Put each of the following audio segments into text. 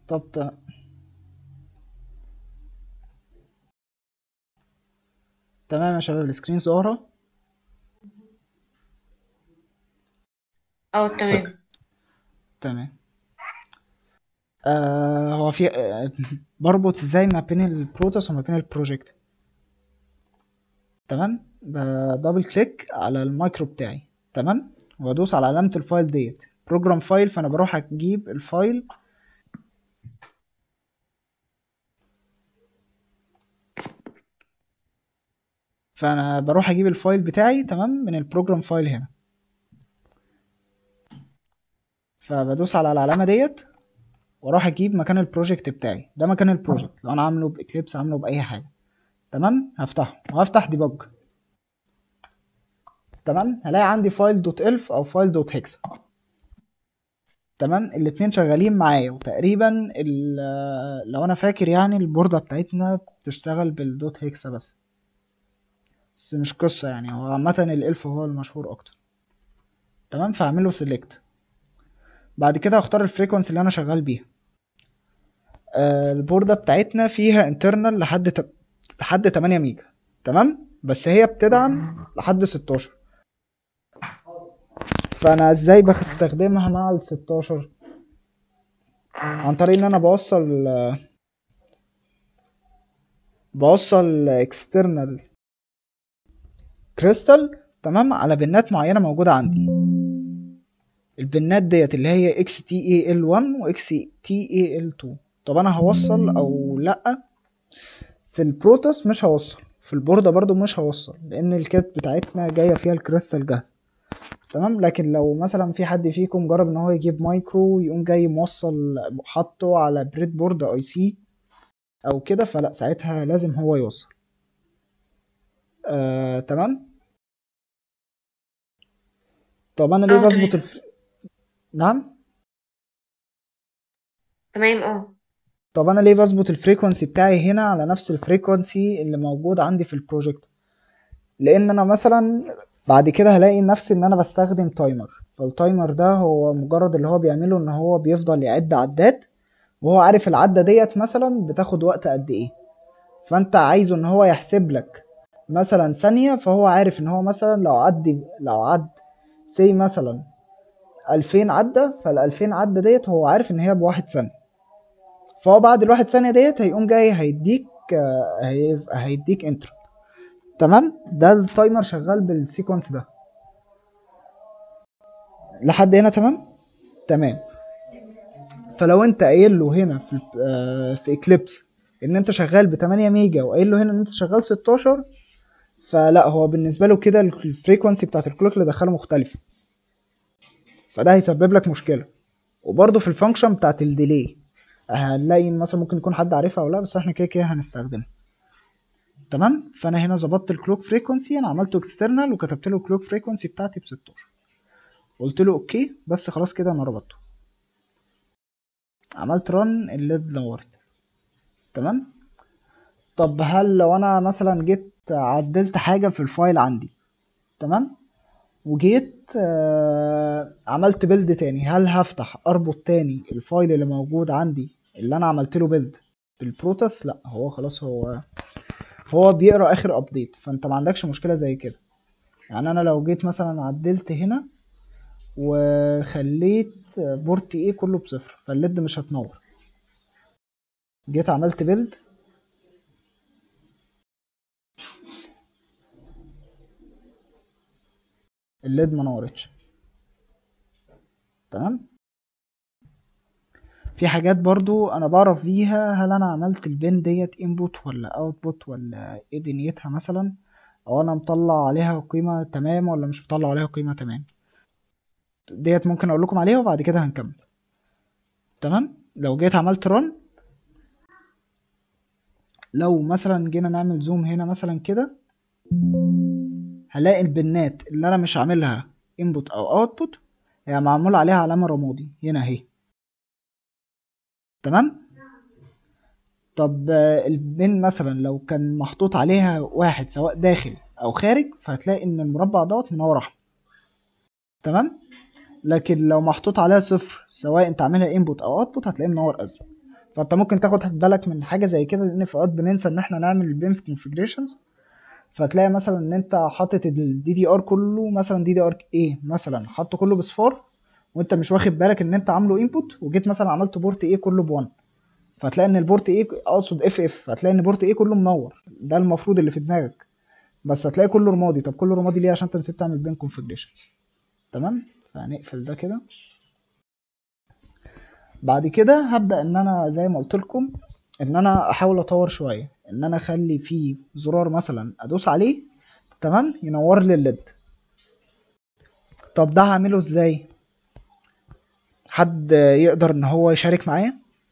طب ت- تمام يا شباب السكرين ظاهرة اه تمام تمام آه هو في آه بربط ازاي ما بين البروتوس وما بين البروجكت تمام بدبل كليك على المايكرو بتاعي تمام وادوس على علامة الفايل ديت بروجرام فايل فانا بروح اجيب الفايل فانا بروح اجيب الفايل بتاعي تمام من البروجرام فايل هنا فبدوس على العلامة ديت واروح اجيب مكان البروجكت بتاعي ده مكان البروجكت لو انا عامله باكليبس عامله باي حاجة تمام هفتحه وهفتح ديبج تمام هلاقي عندي فايل دوت الف او فايل دوت هيكس تمام الاتنين شغالين معايا وتقريبا ال- لو انا فاكر يعني البوردة بتاعتنا بتشتغل بالدوت هيكسا بس بس مش قصة يعني هو عامة الالف هو المشهور اكتر تمام فهعمله سيلكت بعد كده هختار الفريكونسي اللي انا شغال بيها آه البوردة بتاعتنا فيها انترنال لحد ت... لحد 8 ميجا تمام بس هي بتدعم لحد 16 فانا ازاي بستخدمها مع ال 16 عن طريق ان انا بوصل بوصل اكسترنال كريستال تمام على بنات معينه موجوده عندي البنات ديت اللي هي اكس تي اي ال 1 واكس تي اي ال 2 طب انا هوصل او لا في البروتوس مش هوصل في البوردة برضو مش هوصل لان الكيت بتاعتنا جاية فيها الكريستال جاهز تمام لكن لو مثلا في حد فيكم جرب ان هو يجيب مايكرو يقوم جاي موصل حاطه على بريد بورد اي سي او كده فلا ساعتها لازم هو يوصل آه، تمام طب انا ليه اه بظبط تمام الف... نعم تمام اه طب انا ليه بظبط الفريكونسي بتاعي هنا على نفس الفريكونسي اللي موجود عندي في البروجكت لان انا مثلا بعد كده هلاقي نفسي ان انا بستخدم تايمر فالتايمر ده هو مجرد اللي هو بيعمله ان هو بيفضل يعد عدات وهو عارف العدة ديت مثلا بتاخد وقت قد ايه فانت عايزه ان هو يحسب لك مثلا ثانية فهو عارف ان هو مثلا لو عدي لو عد سي مثلا ألفين عدة فالألفين عدة ديت هو عارف ان هي بواحد ثانية فهو بعد الواحد ثانية ديت هيقوم جاي هيديك آه، هي- هيديك انترو تمام ده التايمر شغال بالسيكونس ده لحد هنا تمام تمام فلو انت قايل له هنا في ال- آه، في اكليبس ان انت شغال ب 8 ميجا وقايل له هنا ان انت شغال 16 فلا هو بالنسبه له كده الفريكونسي بتاعت الكلوك اللي دخله مختلفه فده هيسبب لك مشكله وبرضه في الفانكشن بتاعت الديلي هنلاقي مثلا ممكن يكون حد عارفها او لا بس احنا كده كده هنستخدمها تمام فانا هنا ظبطت الكلوك فريكونسي انا عملته اكسترنال وكتبت له الكلوك فريكونسي بتاعتي ب 16 قلت له اوكي بس خلاص كده انا ربطته عملت رن الليد نورت تمام طب هل لو انا مثلا جيت عدلت حاجه في الفايل عندي تمام وجيت آه عملت بيلد تاني هل هفتح اربط تاني الفايل اللي موجود عندي اللي انا عملت له بيلد بالبروتوس لا هو خلاص هو هو بيقرا اخر ابديت فانت ما عندكش مشكله زي كده يعني انا لو جيت مثلا عدلت هنا وخليت بورت ايه كله بصفر فالليد مش هتنور جيت عملت بيلد الليد ما نورتش تمام في حاجات برضو انا بعرف فيها هل انا عملت البين ديت انبوت ولا اوتبوت ولا ايه دنيتها مثلا او انا مطلع عليها قيمة تمام ولا مش مطلع عليها قيمة تمام ديت ممكن اقول لكم عليها وبعد كده هنكمل تمام لو جيت عملت رن لو مثلا جينا نعمل زوم هنا مثلا كده هلاقي البنات اللي انا مش عاملها انبوت او اوتبوت هي معمول عليها علامة رمادي هنا اهي تمام طب آه، البن مثلا لو كان محطوط عليها واحد سواء داخل او خارج فهتلاقي ان المربع دوت منور احمر تمام لكن لو محطوط عليها صفر سواء انت عاملها انبوت او اوتبوت هتلاقيه منور ازرق فانت ممكن تاخد بالك من حاجه زي كده لان في اوقات بننسى ان احنا نعمل البين في كونفيجريشنز فتلاقي مثلا ان انت حاطط الدي دي ار كله مثلا دي دي ار ايه مثلا حاطه كله بصفار وانت مش واخد بالك ان انت عامله انبوت وجيت مثلا عملت بورت ايه كله ب1 فتلاقي ان البورت ايه اقصد اف اف هتلاقي ان بورت ايه كله منور ده المفروض اللي في دماغك بس هتلاقي كله رمادي طب كله رمادي ليه عشان انت نسيت تعمل بين كونفيجريشنز تمام فهنقفل ده كده بعد كده هبدا ان انا زي ما قلت لكم ان انا احاول اطور شويه ان انا اخلي فيه زرار مثلا ادوس عليه تمام ينور لي الليد طب ده هعمله ازاي حد يقدر ان هو يشارك معايا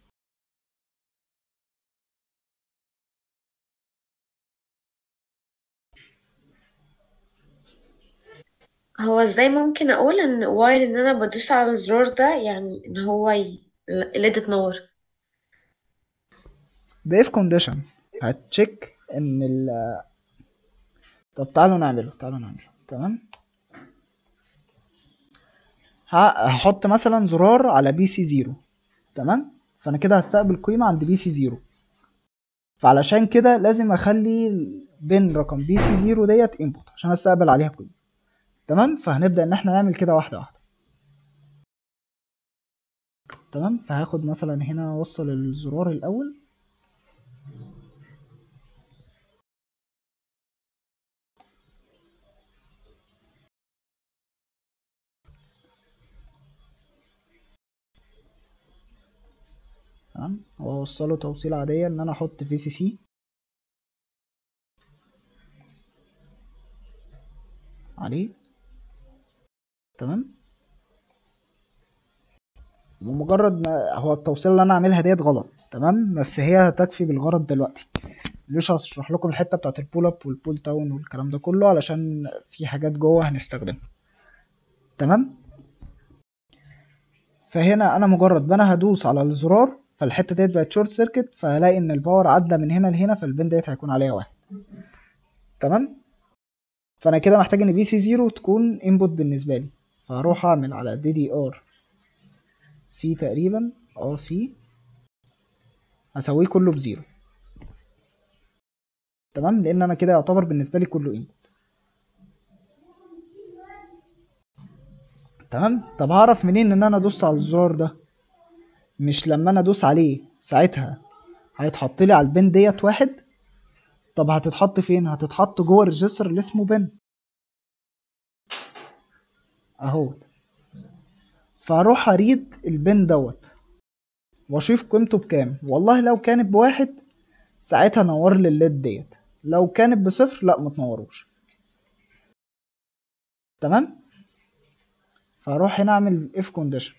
هو ازاي ممكن اقول ان وايل ان انا بدوس على الزرار ده يعني ان هو ي... الليد تنور باف كونديشن هتشيك ان ال طب تعالوا نعمله تعالوا نعمله تمام ه- هحط مثلا زرار على بي سي زيرو تمام فانا كده هستقبل قيمه عند بي سي زيرو فعلشان كده لازم اخلي بين رقم بي سي زيرو ديت انبوت عشان استقبل عليها قيمه تمام فهنبدا ان احنا نعمل كده واحده واحده تمام فهاخد مثلا هنا اوصل الزرار الاول تمام واوصله توصيله عاديه ان انا احط في سي سي عليه تمام بمجرد ما هو التوصيله اللي انا عاملها ديت غلط تمام بس هي هتكفي بالغرض دلوقتي مش هشرح لكم الحته بتاعت البول اب والبول داون والكلام ده كله علشان في حاجات جوه هنستخدمها تمام فهنا انا مجرد ما انا هدوس على الزرار فالحته ديت بقت شورت سيركت فهلاقي ان الباور عدى من هنا لهنا فالبين ديت هيكون عليها واحد تمام فانا كده محتاج ان بي سي زيرو تكون انبوت بالنسبه لي فهروح اعمل على دي دي ار سي تقريبا اه سي هسويه كله بزيرو تمام لان انا كده يعتبر بالنسبه لي كله انبوت تمام طب هعرف منين ان انا دوست على الزرار ده مش لما انا ادوس عليه ساعتها هيتحط لي على البن ديت واحد طب هتتحط فين هتتحط جوه الريجستر اللي اسمه بن اهو فاروح اريد البن دوت واشوف قيمته بكام والله لو كانت بواحد ساعتها نور لي الليد ديت لو كانت بصفر لا ما تنوروش تمام فاروح هنا اعمل اف كونديشن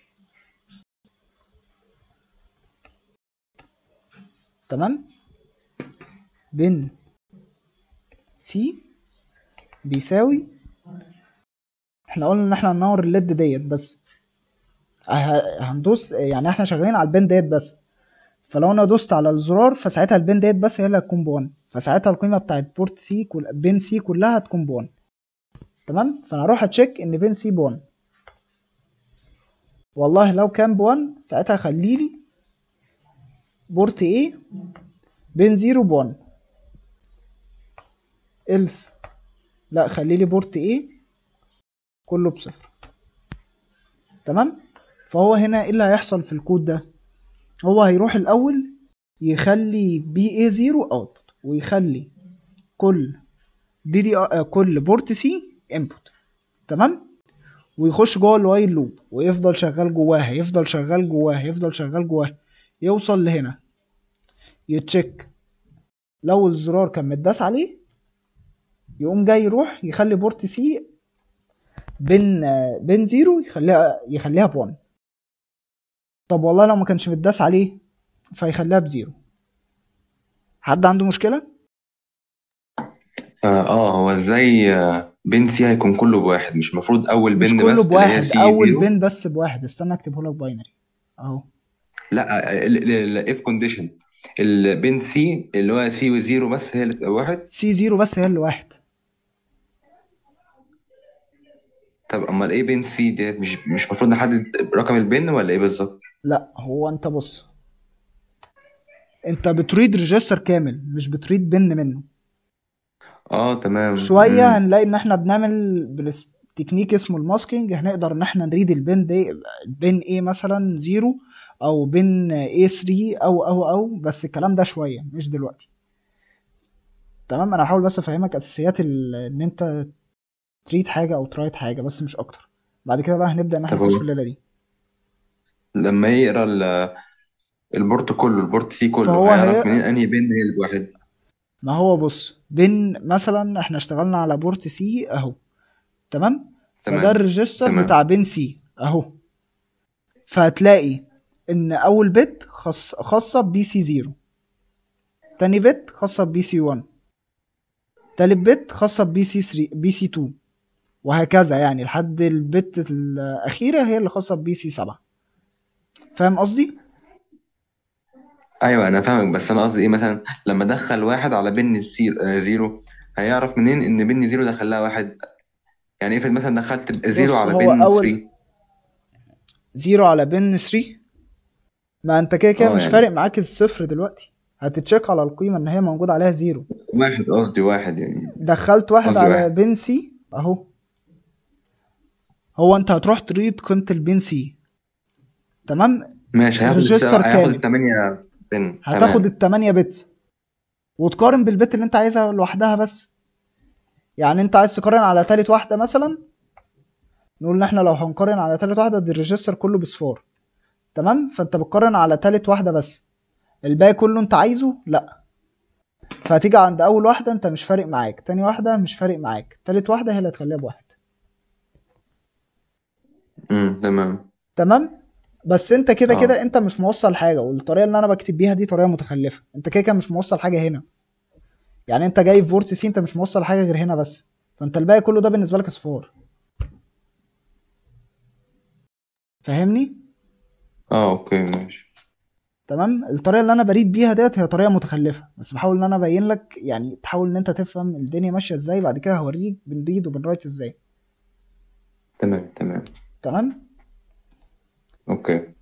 تمام بن سي بيساوي احنا قلنا ان احنا هننور الليد ديت بس ه- هندوس يعني احنا شغالين على البن ديت بس فلو انا دوست على الزرار فساعتها البن ديت بس هي اللي هتكون بون فساعتها القيمه بتاعت بورت سي كل بين سي كلها هتكون بون تمام فانا اروح اتشيك ان بين سي بون والله لو كان بون ساعتها خلي لي بورت ايه بين زيرو بون إلس لا خلي لي بورت ايه كله بصفر تمام فهو هنا ايه اللي هيحصل في الكود ده هو هيروح الاول يخلي بي اي زيرو اوتبوت ويخلي كل دي دي آه كل بورت سي انبوت تمام ويخش جوه الوايل لوب ويفضل شغال جواها يفضل شغال جواها يفضل شغال جواها يوصل لهنا يتشيك لو الزرار كان متداس عليه يقوم جاي يروح يخلي بورت سي بين بين زيرو يخليها يخليها بون طب والله لو ما كانش متداس عليه فيخليها بزيرو حد عنده مشكلة؟ اه آه، هو ازاي آه، بن سي هيكون كله بواحد مش المفروض اول مش بن كله بس اللي هي بواحد سي اول زيرو بين بس بواحد استنى اكتبه لك باينري اهو لا الاف كونديشن البن سي اللي هو سي وزيرو بس هي اللي تبقى واحد سي زيرو بس هي اللي واحد طب امال ايه بن سي ديت مش مش المفروض نحدد رقم البن ولا ايه بالظبط لا هو انت بص انت بتريد ريجستر كامل مش بتريد بن منه اه تمام شويه مم. هنلاقي ان احنا بنعمل بالس- تكنيك اسمه الماسكينج هنقدر ان احنا نريد البن دي بن ايه مثلا زيرو او بن ايه 3 او او او بس الكلام ده شويه مش دلوقتي تمام انا هحاول بس افهمك اساسيات ال- ان انت تريد حاجه او ترايت حاجه بس مش اكتر بعد كده بقى هنبدا ان احنا طب نخش هو في الليله دي لما يقرا ال- البورت كله البورت سي كله فهو هيعرف هي منين انهي بن هي الواحد ما هو بص بن مثلا احنا اشتغلنا على بورت سي اهو تمام فده تمام الريجستر تمام بتاع بن سي اهو فهتلاقي ان اول بت خاص خاصه ببي سي 0 تاني بت خاصه ببي سي 1 تالت بت خاصه ببي سي 3 بي سي 2 وهكذا يعني لحد البت الاخيره هي اللي خاصه ببي سي 7 فاهم قصدي ايوه انا فاهمك بس انا قصدي ايه مثلا لما دخل واحد على بن السير آه زيرو هيعرف منين ان بن زيرو دخلها واحد يعني افرض مثلا دخلت زيرو بص على هو بن اول 3 0 على بن 3 ما انت كده كده اه مش يعني فارق معاك الصفر دلوقتي هتتشيك على القيمه ان هي موجود عليها زيرو واحد قصدي واحد يعني دخلت واحد قصدي على واحد بن سي اهو هو انت هتروح تريد قيمه البن سي تمام ماشي هياخد الس... الريجستر هياخد كامل الثمانية بن هتاخد تمام التمانية بتس وتقارن بالبت اللي انت عايزها لوحدها بس يعني انت عايز تقارن على تالت واحدة مثلا نقول ان احنا لو هنقارن على تالت واحدة دي الريجستر كله بصفار تمام فانت بتقارن على تالت واحدة بس الباقي كله انت عايزه لا فهتيجي عند اول واحدة انت مش فارق معاك تاني واحدة مش فارق معاك تالت واحدة هي اللي هتخليها بواحد امم تمام تمام بس انت كده كده اه انت مش موصل حاجة والطريقة اللي انا بكتب بيها دي طريقة متخلفة انت كده كده مش موصل حاجة هنا يعني انت جاي في فورت سي انت مش موصل حاجة غير هنا بس فانت الباقي كله ده بالنسبة لك اصفار فاهمني اه اوكي ماشي تمام الطريقة اللي انا بريد بيها ديت هي طريقة متخلفة بس بحاول ان انا ابين لك يعني تحاول ان انت تفهم الدنيا ماشية ازاي بعد كده هوريك بنريد وبنرايت ازاي تمام تمام تمام اوكي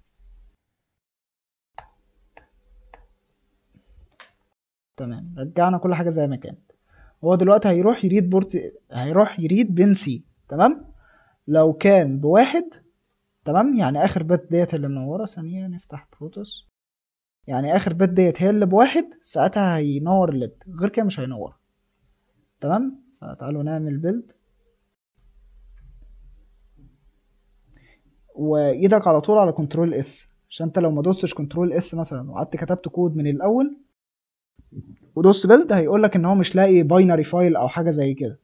تمام رجعنا كل حاجة زي ما كانت هو دلوقتي هيروح يريد بورت هيروح يريد بين سي تمام لو كان بواحد تمام يعني اخر بت ديت اللي منوره ثانيه نفتح بروتوس يعني اخر بت ديت هي اللي بواحد ساعتها هينور الليد غير كده مش هينور تمام فتعالوا نعمل بيلد وايدك على طول على كنترول اس عشان انت لو ما دوستش كنترول اس مثلا وقعدت كتبت كود من الاول ودوست بيلد هيقول لك ان هو مش لاقي باينري فايل او حاجه زي كده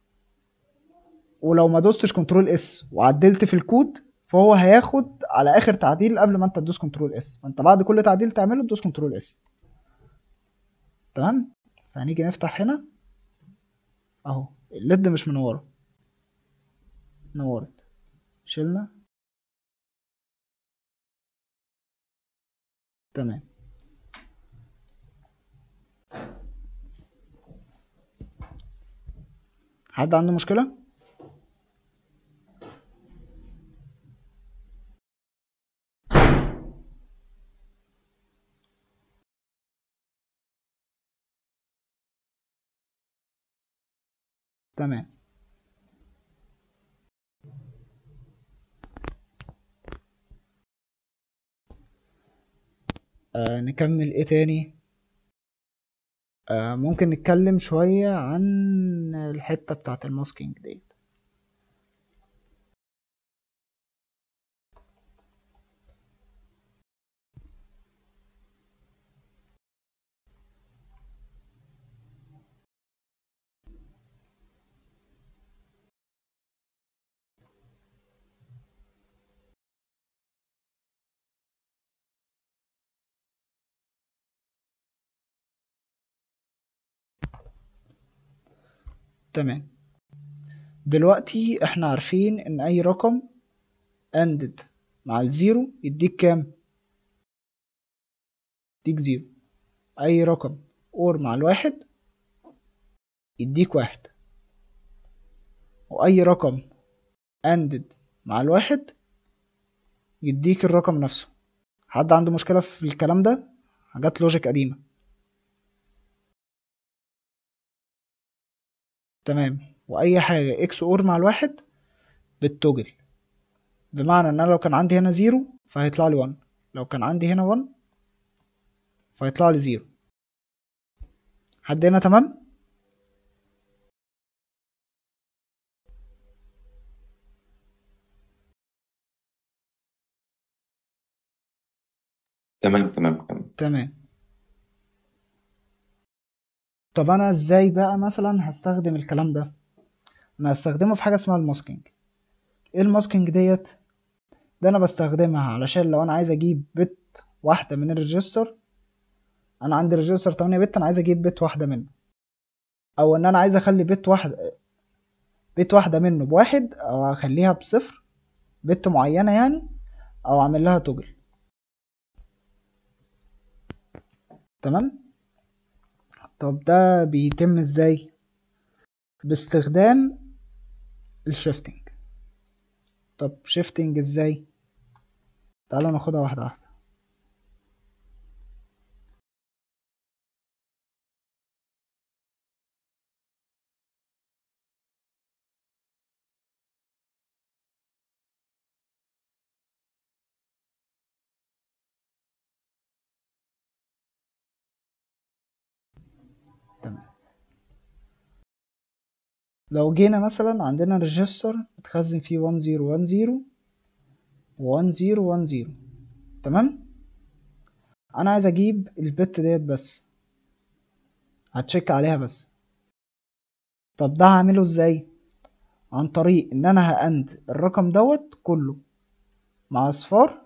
ولو ما دوستش كنترول اس وعدلت في الكود فهو هياخد على اخر تعديل قبل ما انت تدوس كنترول اس فانت بعد كل تعديل تعمله تدوس كنترول اس تمام فهنيجي نفتح هنا اهو الليد مش منوره نورت شلنا تمام حد عنده مشكله تمام آه نكمل ايه تاني آه ممكن نتكلم شوية عن الحتة بتاعة الماسكينج دي تمام دلوقتي احنا عارفين ان اي رقم اندد مع الزيرو يديك كام يديك زيرو اي رقم اور مع الواحد يديك واحد واي رقم اندد مع الواحد يديك الرقم نفسه حد عنده مشكلة في الكلام ده حاجات لوجيك قديمة تمام واي حاجة اكس اور مع الواحد بالتوجل بمعنى ان انا لو كان عندي هنا زيرو فهيطلع لي 1 لو كان عندي هنا 1 فهيطلع لي زيرو حد هنا تمام تمام تمام تمام تمام طب انا ازاي بقى مثلا هستخدم الكلام ده انا هستخدمه في حاجه اسمها الماسكينج ايه الماسكينج ديت ده انا بستخدمها علشان لو انا عايز اجيب بت واحده من الريجستر انا عندي ريجستر 8 بت انا عايز اجيب بت واحده منه او ان انا عايز اخلي بت واحده بت واحده منه بواحد او اخليها بصفر بت معينه يعني او اعمل لها توجل تمام طب ده بيتم ازاي باستخدام الشيفتنج طب شيفتنج ازاي تعالوا ناخدها واحده واحده تمام لو جينا مثلا عندنا ريجستر متخزن فيه 1010 و 1010 تمام انا عايز اجيب البت ديت بس هتشيك عليها بس طب ده هعمله ازاي عن طريق ان انا هأند الرقم دوت كله مع اصفار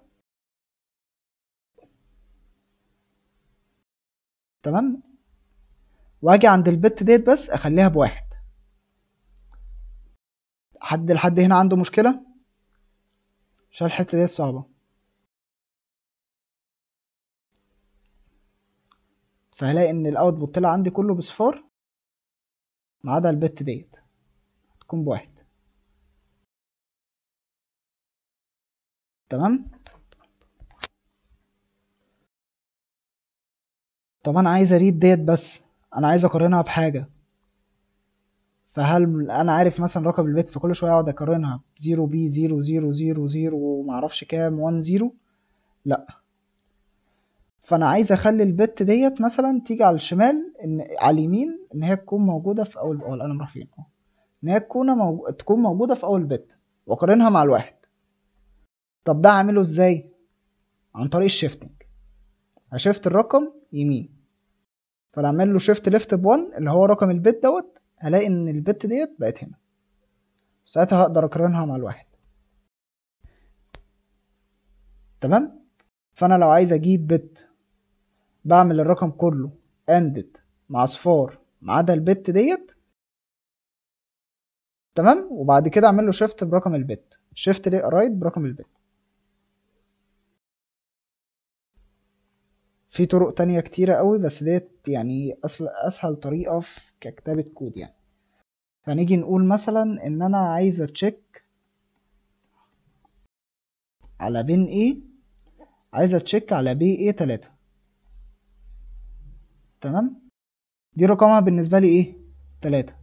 تمام واجي عند البت ديت بس اخليها بواحد حد لحد هنا عنده مشكلة عشان الحتة ديت صعبة فهلاقي ان الاوتبوت طلع عندي كله بصفار ما عدا البت ديت هتكون بواحد تمام طب انا عايز اريد ديت بس انا عايز اقارنها بحاجه فهل انا عارف مثلا رقم البيت فكل شويه اقعد اقارنها 0 بي 0 0 0 0 ومعرفش كام 1 0 لا فانا عايز اخلي البت ديت مثلا تيجي على الشمال ان على اليمين ان هي تكون موجوده في اول اه القلم راح فين اه ان هي تكون موجو... تكون موجوده في اول بت واقارنها مع الواحد طب ده اعمله ازاي عن طريق الشيفتنج هشفت الرقم يمين فانا اعمل له شيفت ليفت ب1 اللي هو رقم البت دوت هلاقي ان البت ديت بقت هنا ساعتها هقدر اقارنها مع الواحد تمام فانا لو عايز اجيب بت بعمل الرقم كله اندد مع صفار ما عدا البت ديت تمام وبعد كده اعمل له شيفت برقم البت شيفت رايت برقم البت في طرق تانية كتيرة قوي بس ديت يعني أصل أسهل طريقة في ككتابة كود يعني فنيجي نقول مثلا إن أنا عايز أتشيك على بين A عايز أتشيك على بي A تلاتة تمام دي رقمها بالنسبة لي إيه تلاتة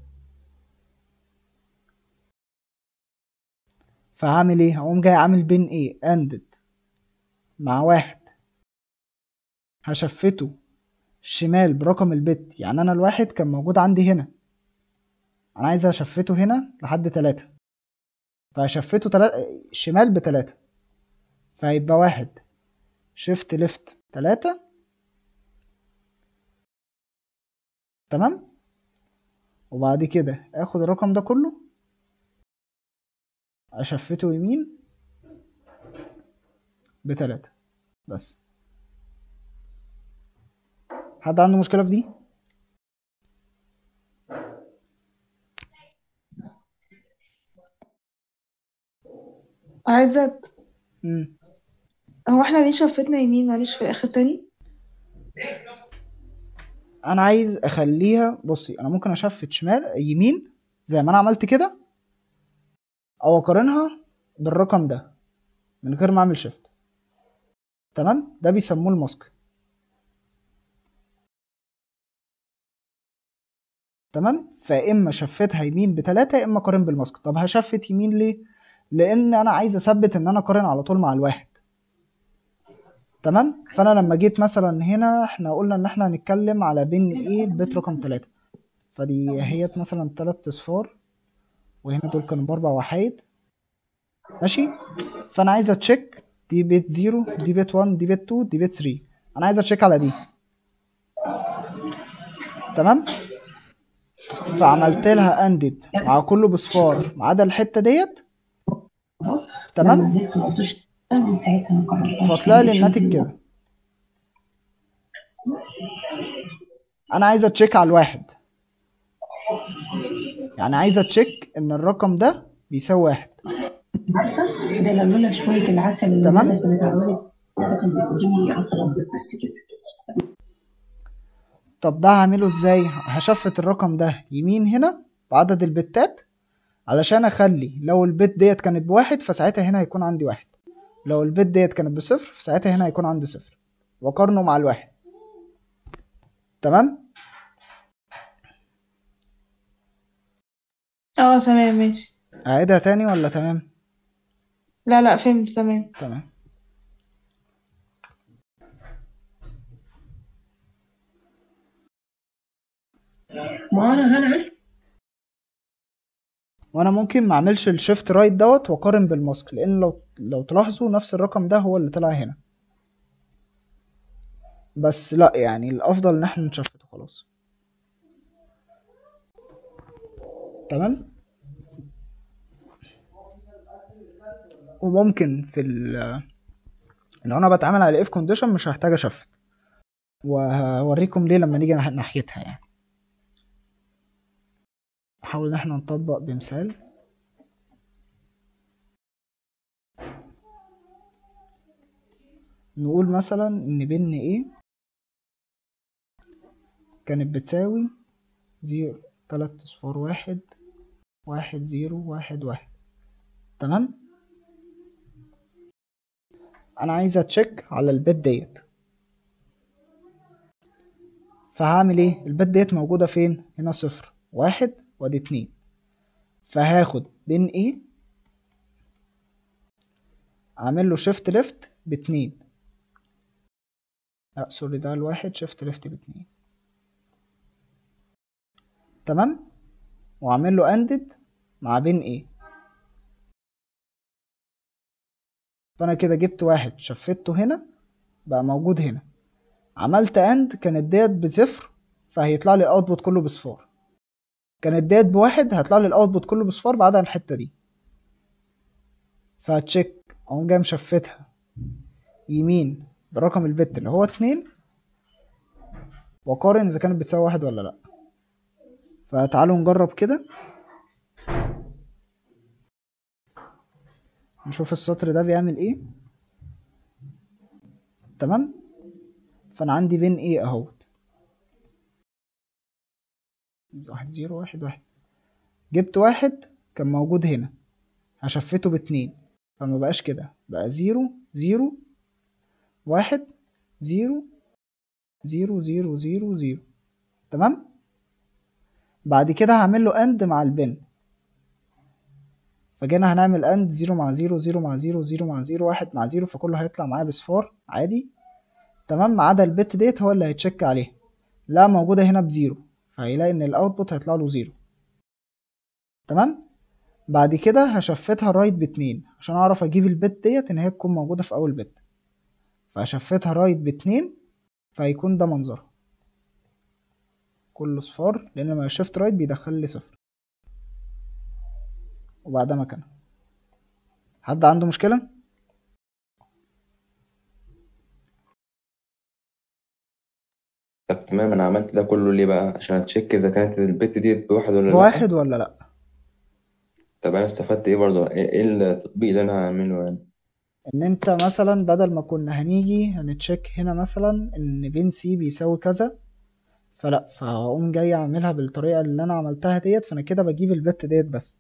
فهعمل إيه هقوم جاي عامل بين A أندد مع واحد هشفته شمال برقم البت يعني انا الواحد كان موجود عندي هنا انا عايز اشفته هنا لحد تلاتة فهشفته تلاتة شمال بتلاتة فهيبقى واحد شيفت ليفت تلاتة تمام وبعد كده اخد الرقم ده كله اشفته يمين بتلاتة بس حد عنده مشكلة في دي؟ عايزة مم. هو احنا ليه شفتنا يمين معلش في الآخر تاني انا عايز اخليها بصي انا ممكن اشفت شمال يمين زي ما انا عملت كده او اقارنها بالرقم ده من غير ما اعمل شيفت تمام ده بيسموه الماسك تمام فاما شفتها يمين بتلاتة يا اما قارن بالماسك طب هشفت يمين ليه لان انا عايز اثبت ان انا قارن على طول مع الواحد تمام فانا لما جيت مثلا هنا احنا قلنا ان احنا هنتكلم على بين ايه البيت رقم تلاتة فدي هي مثلا تلات اصفار وهنا دول كانوا باربع وحايد ماشي فانا عايز اتشيك دي بيت زيرو دي بيت 1 دي بيت 2 دي بيت 3 انا عايز اتشيك على دي تمام فعملت لها اندد مع كله بصفار ما عدا الحته ديت لما تمام نزلت ما قلتش من ساعتها ما قررتهاش فطلع لي الناتج كده انا عايز اتشيك على الواحد يعني عايز اتشيك ان الرقم ده بيساوي واحد عارفه ده لولا شويه العسل اللي تمام. ندى كانت عملت ندى كانت بتديني عسل ابيض بس كده طب ده هعمله ازاي هشفت الرقم ده يمين هنا بعدد البتات علشان اخلي لو البت ديت كانت بواحد فساعتها هنا هيكون عندي واحد لو البت ديت كانت بصفر فساعتها هنا هيكون عندي صفر واقارنه مع الواحد تمام اه تمام ماشي اعيدها تاني ولا تمام لا لا فهمت تمام تمام ما انا انا عارف وانا ممكن ما اعملش الشيفت رايت دوت واقارن بالماسك لان لو لو تلاحظوا نفس الرقم ده هو اللي طلع هنا بس لا يعني الافضل ان احنا نشفته خلاص تمام وممكن في ال لو انا بتعامل على اف كونديشن مش هحتاج اشفت وهوريكم ليه لما نيجي ناح- ناحيتها يعني نحاول ان احنا نطبق بمثال نقول مثلا ان بن ايه كانت بتساوي زيرو تلات اصفار واحد واحد زيرو واحد واحد تمام انا عايز اتشيك على البت ديت فهعمل ايه البت ديت موجودة فين هنا صفر واحد وادي اتنين فهاخد بين ايه اعمل له شيفت ليفت باتنين لا سوري ده الواحد شيفت ليفت باتنين تمام واعمل له اندد مع بين ايه فانا كده جبت واحد شفته هنا بقى موجود هنا عملت اند كانت ديت بصفر فهيطلع لي الاوتبوت كله بصفار كانت ديت بواحد هيطلع لي الاوتبوت كله بصفار بعد عن الحته دي فهتشيك اقوم جاي مشفتها يمين برقم البت اللي هو اتنين واقارن اذا كانت بتساوي واحد ولا لا فتعالوا نجرب كده نشوف السطر ده بيعمل ايه تمام فانا عندي بين ايه اهوت واحد زيرو واحد واحد جبت واحد كان موجود هنا هشفته باتنين فما بقاش كده بقى زيرو زيرو واحد زيرو زيرو زيرو زيرو زيرو تمام بعد كده هعمل له اند مع البن فجينا هنعمل اند زيرو مع زيرو زيرو مع زيرو زيرو مع زيرو واحد مع زيرو فكله هيطلع معايا بصفار عادي تمام ما عدا البت ديت هو اللي هيتشيك عليها لا موجودة هنا بزيرو فهيلاقي ان الاوتبوت هيطلع له زيرو تمام بعد كده هشفتها رايت باتنين عشان اعرف اجيب البت ديت ان هي تكون موجودة في اول بت فهشفتها رايت باتنين فهيكون ده منظرها كله صفار لان لما شفت رايت بيدخل لي صفر وبعدها مكانها حد عنده مشكلة؟ طب تمام انا عملت ده كله ليه بقى عشان اتشيك اذا كانت البت دي بواحد ولا لا بواحد ولا لأ؟ طب انا استفدت ايه برضه ايه إيه التطبيق اللي انا هعمله يعني ان انت مثلا بدل ما كنا هنيجي هنتشيك هنا مثلا ان بين سي بيساوي كذا فلا فهقوم جاي اعملها بالطريقة اللي انا عملتها ديت فانا كده بجيب البت ديت بس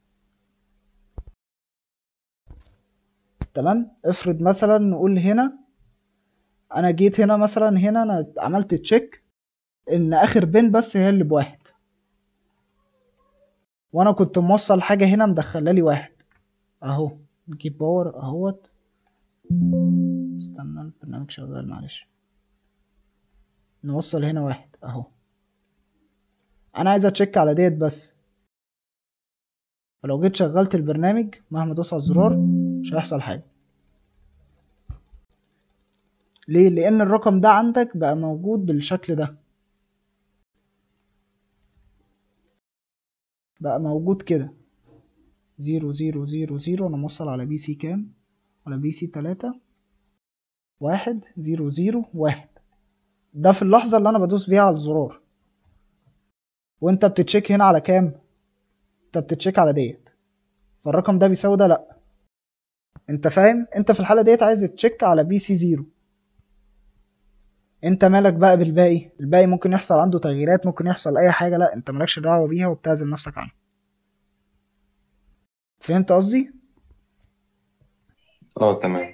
تمام افرض مثلا نقول هنا انا جيت هنا مثلا هنا انا عملت تشيك ان اخر بين بس هي اللي بواحد وانا كنت موصل حاجه هنا مدخله لي واحد اهو نجيب باور اهوت استنى البرنامج شغال معلش نوصل هنا واحد اهو انا عايز اتشيك على ديت بس فلو جيت شغلت البرنامج مهما ادوس على الزرار مش هيحصل حاجه ليه لان الرقم ده عندك بقى موجود بالشكل ده بقى موجود كده زيرو زيرو زيرو زيرو انا موصل على بي سي كام على بي سي تلاتة واحد زيرو زيرو واحد ده في اللحظة اللي انا بدوس بيها على الزرار وانت بتتشيك هنا على كام انت بتتشيك على ديت فالرقم ده بيساوي ده لا انت فاهم انت في الحالة ديت عايز تشيك على بي سي زيرو انت مالك بقى بالباقي الباقي ممكن يحصل عنده تغييرات ممكن يحصل اي حاجة لا انت مالكش دعوة بيها وبتعزل نفسك عنها فهمت قصدي اه تمام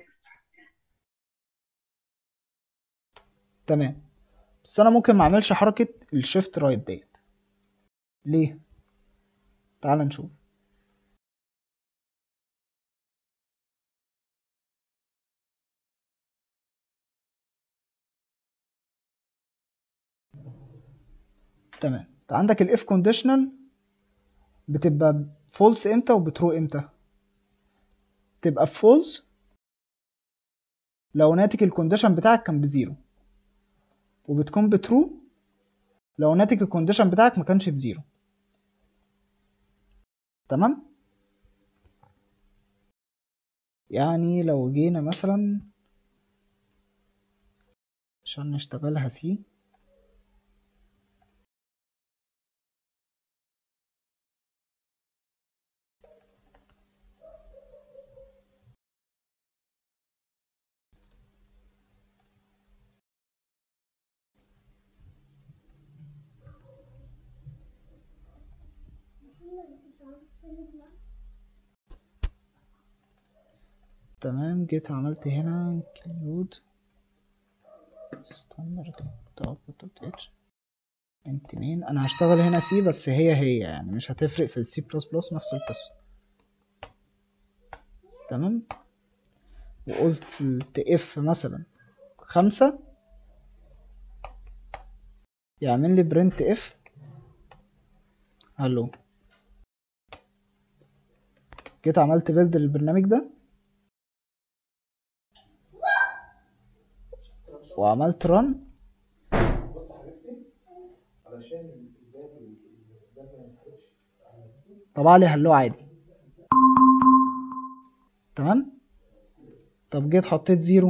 تمام بس انا ممكن ما اعملش حركة الشيفت رايت ديت ليه تعال نشوف تمام انت عندك الاف كونديشنال بتبقى فولس امتى وبترو امتى تبقى فولس لو ناتج الكونديشن بتاعك كان بزيرو وبتكون بترو لو ناتج الكونديشن بتاعك ما كانش بزيرو تمام يعني لو جينا مثلا عشان نشتغلها سي تمام جيت عملت هنا include standard output انت مين انا هشتغل هنا سي بس هي هي يعني مش هتفرق في السي بلس بلس نفس القصة تمام وقلت اف مثلا خمسة يعمل لي برنت اف هلو جيت عملت بيلد للبرنامج ده وعملت رن طبع لي هلو عادي تمام طب جيت حطيت زيرو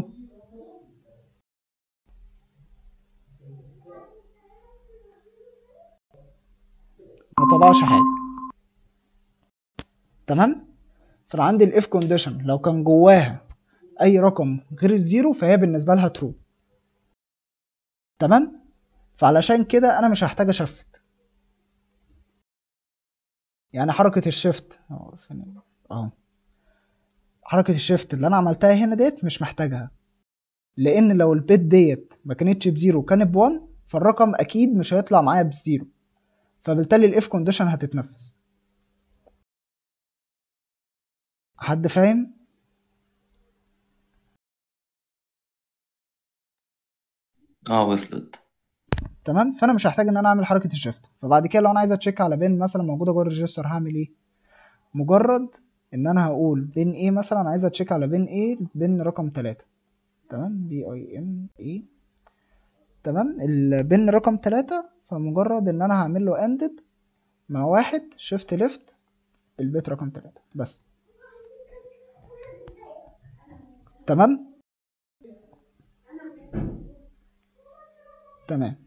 ما طبعش حاجه تمام فانا عندي الاف كونديشن لو كان جواها اي رقم غير الزيرو فهي بالنسبه لها ترو تمام فعلشان كده انا مش هحتاج اشفت يعني حركه الشيفت اهو فين- اهو حركه الشيفت اللي انا عملتها هنا ديت مش محتاجها لان لو البيت ديت ما كانتش بزيرو كانت بوان فالرقم اكيد مش هيطلع معايا بزيرو فبالتالي الاف كونديشن هتتنفذ حد فاهم اه وصلت تمام فانا مش هحتاج ان انا اعمل حركه الشيفت فبعد كده لو انا عايز اتشيك على بين مثلا موجوده جوه الريجستر هعمل ايه مجرد ان انا هقول بين ايه مثلا عايز اتشيك على بين ايه بين رقم 3 تمام بي اي ام اي تمام البين رقم 3 فمجرد ان انا هعمل له اندد مع واحد شيفت ليفت البيت رقم 3 بس تمام تمام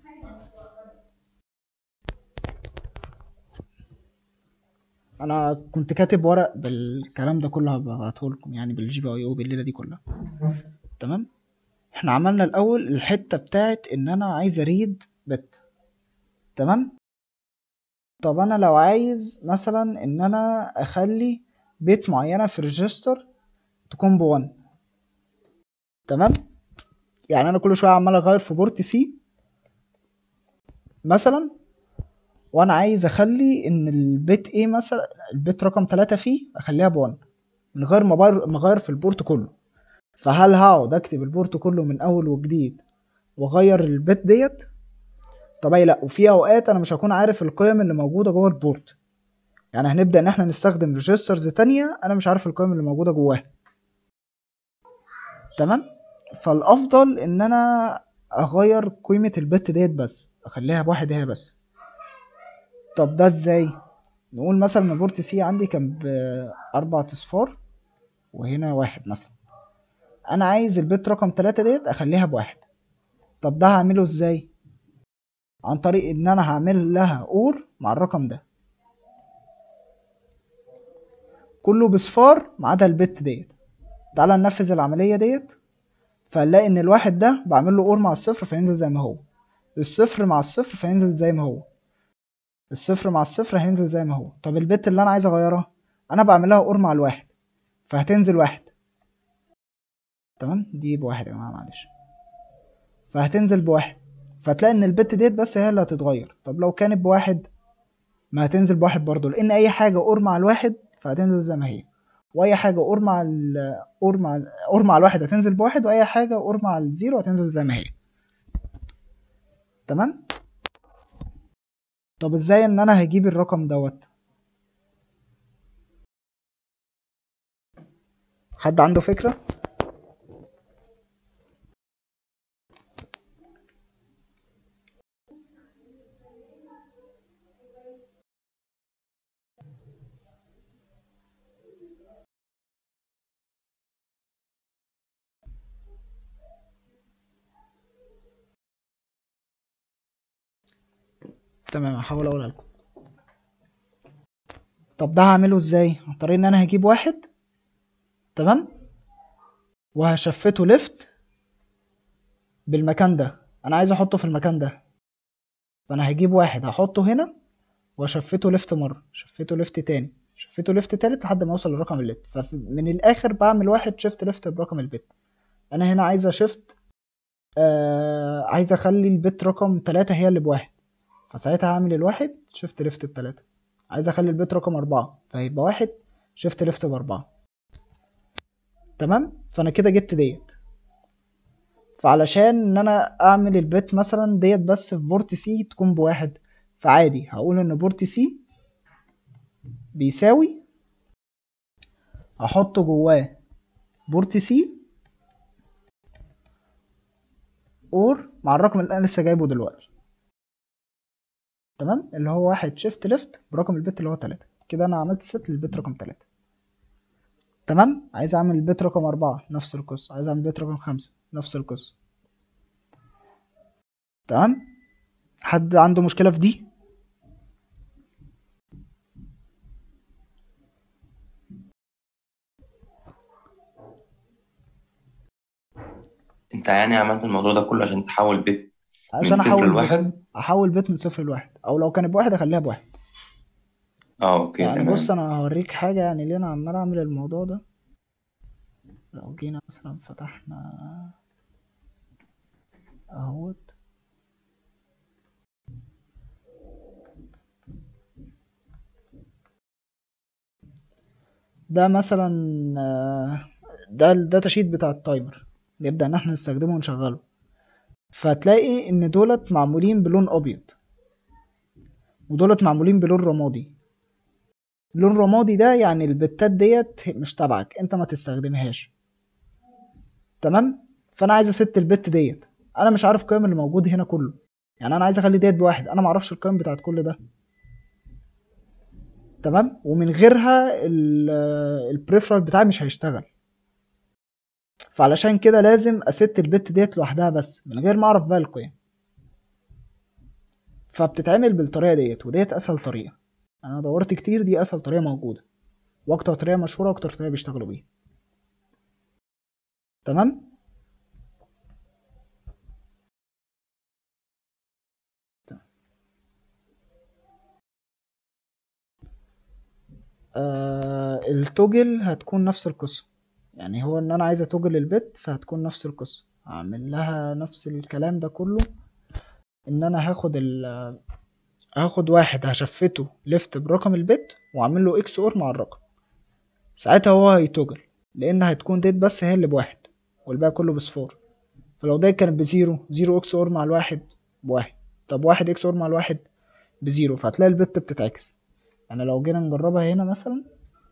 انا كنت كاتب ورق بالكلام ده كله هبعته لكم يعني بالجي بي اي او بالليله دي كلها تمام احنا عملنا الاول الحته بتاعت ان انا عايز اريد بت تمام طب انا لو عايز مثلا ان انا اخلي بيت معينه في الريجستر تكون بوان تمام يعني انا كل شويه عمال اغير في بورت سي مثلا وانا عايز اخلي ان البيت ايه مثلا البيت رقم تلاتة فيه اخليها بوان من غير ما أغير- ما اغير في البورت كله فهل هقعد اكتب البورت كله من اول وجديد واغير البيت ديت طبيعي لا وفي اوقات انا مش هكون عارف القيم اللي موجوده جوه البورت يعني هنبدا ان احنا نستخدم ريجسترز تانية انا مش عارف القيم اللي موجوده جواها تمام فالافضل ان انا اغير قيمه البت ديت بس اخليها بواحد هي بس طب ده ازاي نقول مثلا ان بورت سي عندي كان باربع اصفار وهنا واحد مثلا انا عايز البت رقم تلاتة ديت اخليها بواحد طب ده هعمله ازاي عن طريق ان انا هعمل لها اور مع الرقم ده كله بصفار ما عدا البت ديت تعالى ننفذ العمليه ديت فنلاقي ان الواحد ده بعمل له اور مع الصفر فينزل زي ما هو الصفر مع الصفر فينزل زي ما هو الصفر مع الصفر هينزل زي ما هو طب البت اللي انا عايز اغيرها انا بعمل لها اور مع الواحد فهتنزل واحد تمام دي بواحد يا جماعه معلش فهتنزل بواحد فتلاقي ان البت ديت بس هي اللي هتتغير طب لو كانت بواحد ما هتنزل بواحد برضه لان اي حاجه اور مع الواحد فهتنزل زي ما هي واي حاجه اور مع ال اور مع ال اور مع الواحد هتنزل بواحد واي حاجه اور مع الزيرو هتنزل زي ما هي تمام طب ازاي ان انا هجيب الرقم دوت حد عنده فكره تمام هحاول اقولها لكم طب ده هعمله ازاي عن طريق ان انا هجيب واحد تمام وهشفته ليفت بالمكان ده انا عايز احطه في المكان ده فانا هجيب واحد هحطه هنا واشفته ليفت مره شفته ليفت تاني شفته ليفت تالت لحد ما اوصل للرقم الليفت فمن الاخر بعمل واحد شيفت ليفت برقم البت انا هنا عايز اشفت آه عايز اخلي البت رقم تلاتة هي اللي بواحد فساعتها هعمل الواحد شيفت ليفت بتلاتة عايز اخلي البيت رقم أربعة فهيبقى واحد شيفت ليفت بأربعة تمام فانا كده جبت ديت فعلشان ان انا اعمل البيت مثلا ديت بس في بورت سي تكون بواحد فعادي هقول ان بورت سي بيساوي احط جواه بورت سي اور مع الرقم اللي انا لسه جايبه دلوقتي تمام اللي هو واحد شيفت ليفت برقم البت اللي هو تلاتة كده انا عملت ست للبت رقم تلاتة تمام عايز اعمل البت رقم أربعة نفس القصة عايز اعمل البت رقم خمسة نفس القصة تمام حد عنده مشكلة في دي انت يعني عملت الموضوع ده كله عشان تحول بيت من عشان صفر احول بت لواحد احول بت من صفر لواحد او لو كانت بواحد اخليها بواحد اه اوكي يعني تمام بص انا هوريك حاجة يعني ليه انا عمال اعمل الموضوع ده لو جينا مثلا فتحنا اهوت ده مثلا آه، ده الداتا شيت بتاع التايمر نبدأ ان احنا نستخدمه ونشغله فتلاقي ان دولت معمولين بلون ابيض ودولت معمولين بلون رمادي لون رمادي ده يعني البتات ديت مش تبعك انت ما تستخدمهاش تمام فانا عايز اسيت البت ديت انا مش عارف القيم اللي موجود هنا كله يعني انا عايز اخلي ديت بواحد انا معرفش القيم بتاعت كل ده تمام ومن غيرها البريفرال بتاعي مش هيشتغل فعلشان كده لازم اسيت البت ديت لوحدها بس من غير ما اعرف بقى القيم فبتتعمل بالطريقه ديت وديت اسهل طريقه انا دورت كتير دي اسهل طريقه موجوده واكتر طريقه مشهوره واكتر طريقه بيشتغلوا بيها تمام آه التوجل هتكون نفس القصة يعني هو ان انا عايز اتوجل البت فهتكون نفس القصة هعمل لها نفس الكلام ده كله ان انا هاخد ال هاخد واحد هشفته ليفت برقم البت واعمل له اكس اور مع الرقم ساعتها هو هيتوجل لان هتكون ديت بس هي اللي بواحد والباقي كله بصفار فلو ديت كانت بزيرو زيرو اكس اور مع الواحد بواحد طب واحد اكس اور مع الواحد بزيرو فهتلاقي البت بتتعكس يعني لو جينا نجربها هنا مثلا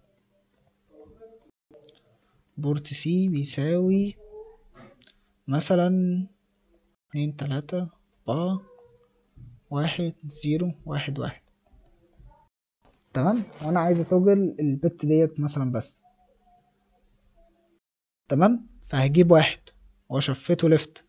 بورت سي بيساوي مثلا اتنين تلاتة أربعة واحد زيرو واحد واحد تمام وانا عايز اتوجل البت ديت مثلا بس تمام فهجيب واحد واشفته ليفت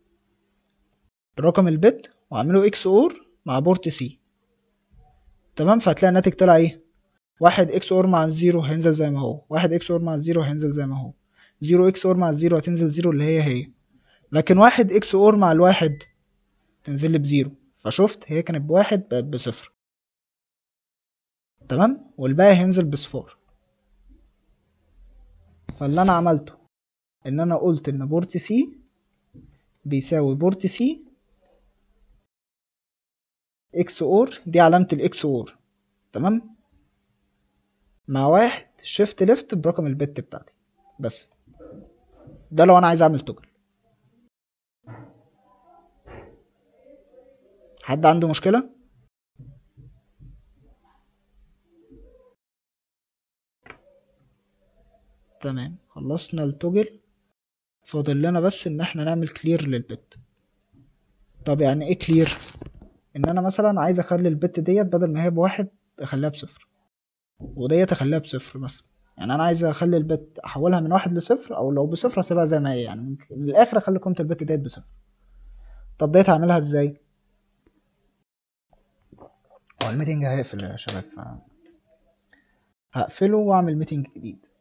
برقم البت واعمله اكس اور مع بورت سي تمام فهتلاقي الناتج طلع ايه واحد اكس اور مع الزيرو هينزل زي ما هو واحد اكس اور مع الزيرو هينزل زي ما هو زيرو اكس اور مع الزيرو هتنزل زيرو اللي هي هي لكن واحد اكس اور مع الواحد تنزل لي بزيرو فشفت هي كانت بواحد بقت بصفر تمام والباقي هينزل بصفار فاللي انا عملته ان انا قلت ان بورت سي بيساوي بورت سي اكس اور دي علامة الاكس اور تمام مع واحد شيفت ليفت برقم البت بتاعتي بس ده لو انا عايز اعمل توجل حد عنده مشكلة؟ تمام خلصنا التوجل فاضل لنا بس ان احنا نعمل كلير للبت طب يعني ايه كلير ان انا مثلا عايز اخلي البت ديت بدل ما هي بواحد اخليها بصفر وديت اخليها بصفر مثلا يعني انا عايز اخلي البت احولها من واحد لصفر او لو بصفر اسيبها زي ما هي يعني من من الاخر اخلي قيمه البت ديت بصفر طب ديت هعملها ازاي هو الميتنج هيقفل يا شباب ف هقفله واعمل ميتنج جديد